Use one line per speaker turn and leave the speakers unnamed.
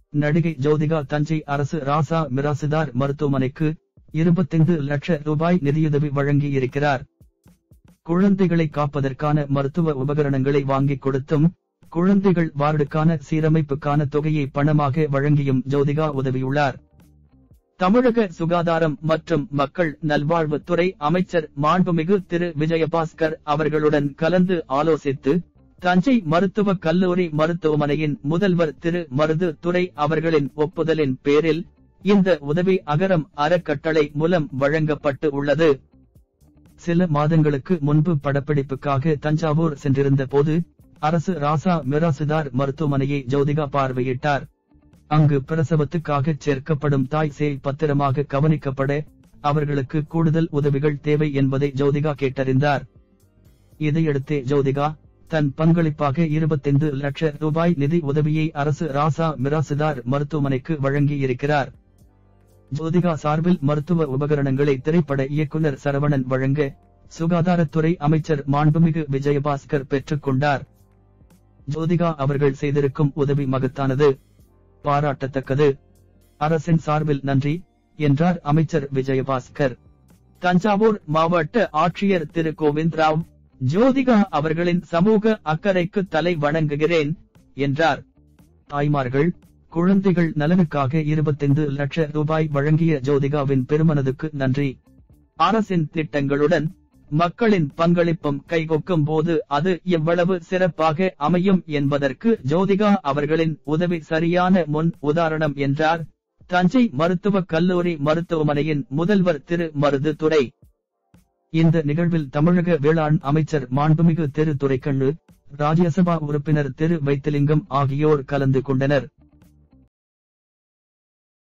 நடிகை ஜோதிகா தஞ்சை அரசு ராசா மிராசுதார் மருத்துவமனைக்கு இருபத்தைந்து லட்ச ரூபாய் நிதியுதவி வழங்கி இருக்கிறார் குழந்தைகளை காப்பதற்கான மருத்துவ உபகரணங்களை வாங்கிக் கொடுத்தும் குழந்தைகள் வார்டுக்கான சீரமைப்புக்கான தொகையை பணமாக வழங்கியும் ஜோதிகா உதவியுள்ளார் தமிழக சுகாதாரம் மற்றும் மக்கள் நல்வாழ்வுத்துறை அமைச்சர் மாண்புமிகு திரு விஜயபாஸ்கர் அவர்களுடன் கலந்து ஆலோசித்து தஞ்சை மருத்துவக் கல்லூரி மருத்துவமனையின் முதல்வர் திரு மருது துரை அவர்களின் ஒப்புதலின் பேரில் இந்த உதவி அகரம் அறக்கட்டளை மூலம் வழங்கப்பட்டு உள்ளது சில மாதங்களுக்கு முன்பு படப்பிடிப்புக்காக தஞ்சாவூர் சென்றிருந்த போது அரசு ராசா மிராசுதார் மருத்துவமனையை ஜோதிகா பார்வையிட்டார் அங்கு பிரசவத்துக்காக சேர்க்கப்படும் தாய் சேய் பத்திரமாக கவனிக்கப்பட அவர்களுக்கு கூடுதல் உதவிகள் தேவை என்பதை ஜோதிகா கேட்டறிந்தார் இதையடுத்தே ஜோதிகா தன் பங்களிப்பாக இருபத்தைந்து லட்ச ரூபாய் நிதி உதவியை அரசு ராசா மிராசுதார் மருத்துவமனைக்கு வழங்கி இருக்கிறார் ஜோதிகா சார்பில் மருத்துவ உபகரணங்களை திரைப்பட இயக்குனர் சரவணன் வழங்க சுகாதாரத்துறை அமைச்சர் மாண்புமிகு விஜயபாஸ்கர் பெற்றுக் கொண்டார் ஜோதிகா அவர்கள் செய்திருக்கும் உதவி மகத்தானது பாராட்டத்தக்கது அரசின் சார்பில் நன்றி என்றார் அமைச்சர் விஜயபாஸ்கர் தஞ்சாவூர் மாவட்ட ஆட்சியர் திரு கோவிந்த் ராவ் ஜோதிகா அவர்களின் சமூக அக்கறைக்கு தலை வணங்குகிறேன் என்றார் தாய்மார்கள் குழந்தைகள் நலனுக்காக இருபத்தைந்து லட்ச ரூபாய் வழங்கிய ஜோதிகாவின் பெருமனதுக்கு நன்றி அரசின் திட்டங்களுடன் மக்களின் பங்களிப்பும் கைகொக்கும் போது அது எவ்வளவு சிறப்பாக அமையும் என்பதற்கு ஜோதிகா அவர்களின் உதவி சரியான முன் உதாரணம் என்றார் தஞ்சை மருத்துவக் கல்லூரி மருத்துவமனையின் முதல்வர் திரு மருது துரை இந்த நிகழ்வில் தமிழக வேளாண் அமைச்சர் மாண்புமிகு திரு துரைக்கண்ணு ராஜ்யசபா உறுப்பினர் திரு வைத்திலிங்கம் ஆகியோர் கலந்து கொண்டனர்